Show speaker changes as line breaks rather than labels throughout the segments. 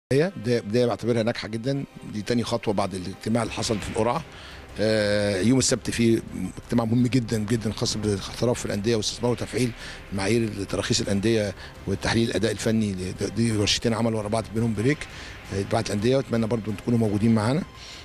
بدايه بدايه بداية بعتبرها ناجحه جدا دي تاني خطوه بعد الاجتماع اللي حصل في القرعه آه، يوم السبت فيه اجتماع مهم جدا جدا خاص بالاحتراف في الانديه واستثمار وتفعيل معايير تراخيص الانديه وتحليل الاداء الفني دي ورشتين عملوا ورا بعض بينهم بريك آه، بعد الانديه واتمنى برضو ان تكونوا موجودين معانا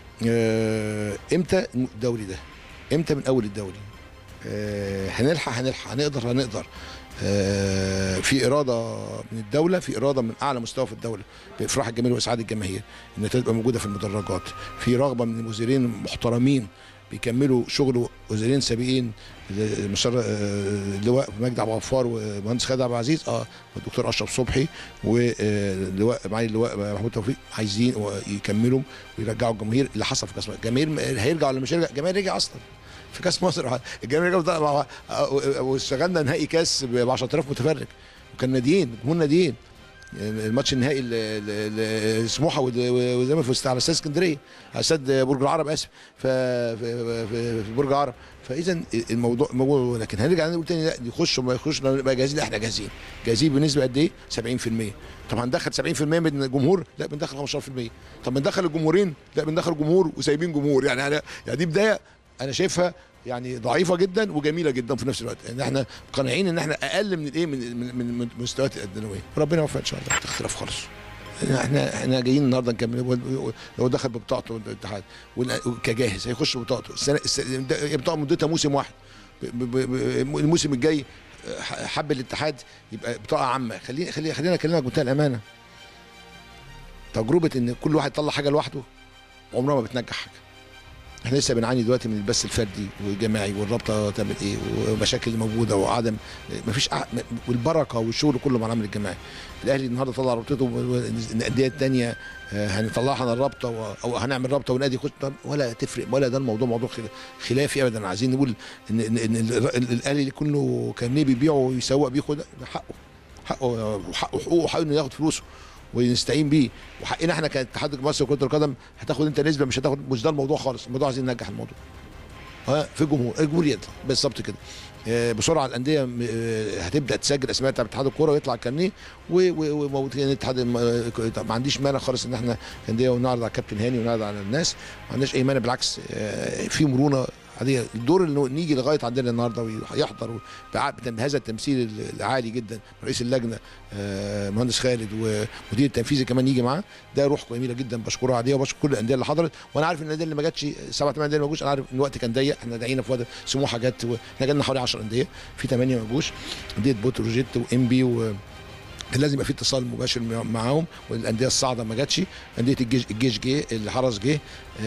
آه، امتى الدوري ده امتى من اول الدوري آه، هنلحق هنلحق هنقدر هنقدر آه، في اراده من الدوله في اراده من اعلى مستوى في الدوله بافراح الجماهير واسعاد الجماهير ان تبقى موجوده في المدرجات في رغبه من المديرين محترمين بيكملوا شغل وزيرين سابقين مشر آه، اللواء مجدي عبد الغفار ومهندس خالد عبد العزيز اه والدكتور اشرف صبحي واللواء معالي اللواء محمود توفيق عايزين يكملوا ويرجعوا الجماهير اللي حصل في كاس مصر الجماهير هيرجع ولا مش هيرجع الجماهير رجع اصلا في كاس مصر الجماهير رجع واشتغلنا نهائي كاس ب 10000 متفرج وكان ناديين جمهور ناديين الماتش النهائي ل- ل- سموحه والزمالك في على استاد اسكندريه على استاد برج العرب اسف ف- في في- في برج العرب فاذا الموضوع موضوع لكن هنرجع نقول تاني لا يخش وما يخش نبقى جاهزين لا احنا جاهزين جاهزين بنسبه قد ايه 70% طب هندخل 70% من الجمهور لا بندخل 15% طب بندخل الجمهورين لا بندخل جمهور وسايبين جمهور يعني أنا يعني دي بدايه انا شايفها يعني ضعيفه جدا وجميله جدا في نفس الوقت ان احنا قانعين ان احنا اقل من الايه من من من من المستويات الادنويه ربنا يوفق ان شاء الله اختلاف خالص احنا احنا جايين النهارده نكمل لو دخل ببطاقته الاتحاد كجاهز هيخش ببطاقته السنه السنة- ده- بطاقه مدتها موسم واحد ب- ب- ب- الموسم الجاي حب الاتحاد يبقى بطاقه عامه خلينا خلينا خلينا اكلمك بمنتهى الامانه تجربه ان كل واحد يطلع حاجه لوحده عمرها ما بتنجح حاجه احنا لسه بنعاني دلوقتي من البث الفردي والجماعي والرابطه تعمل ايه ومشاكل اللي موجوده وعدم مفيش ع- والبركه والشغل كله مع العمل الجماعي الاهلي النهارده طلع رابطته الانديه الثانيه هنطلعها عن الرابطه و- او هنعمل رابطه ونادي يخش طب ولا تفرق ولا ده الموضوع موضوع خلا- خلافي ابدا عايزين نقول ان ان, إن ال- ال- الاهلي كله كان ليه بيبيعه ويسوق بياخد ده حقه حقه وحقه حقوقه وحقه انه ياخد فلوسه ونستعين بيه وحقنا احنا كاتحاد مصر كره القدم هتاخد انت نسبه مش هتاخد مش ده الموضوع خالص الموضوع عايزين ننجح الموضوع ها في الجمهور الجمهور يطلع بالظبط كده آه، بسرعه الانديه م- آه، هتبدا تسجل اسماء بتاع اتحاد الكوره ويطلع الكارنيه و- و- وموت- يعني الاتحاد الم- آه، ما عنديش مانع خالص ان احنا انديه ونعرض على كابتن هاني ونعرض على الناس ما عندناش اي مانع بالعكس آه، في مرونه عاديه الدور اللي نيجي لغايه عندنا النهارده ويحضر بع- بهذا التمثيل العالي جدا رئيس اللجنه آه، مهندس خالد ومدير التنفيذي كمان يجي معاه ده روح جميله جدا بشكرها عليها وبشكر كل الانديه اللي حضرت وانا عارف ان الانديه اللي ما جاتش سبعة ثمان انديه اللي ما جوش انا عارف ان الوقت كان ضيق احنا دعينا في وقت سموحه جت و- احنا جالنا حوالي 10 انديه في 8 ما جوش انديه بوتروجيت وام بي و كان لازم يبقى في اتصال مباشر مع- معاهم والانديه الصاعده ما جاتش انديه الجيش الجيش جه الحرس جه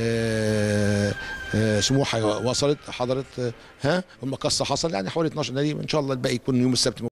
آه، آه، سموحه وصلت حضرت آه، ها والمقصه حصل يعني حوالي 12 نادي ان شاء الله الباقي يكون يوم السبت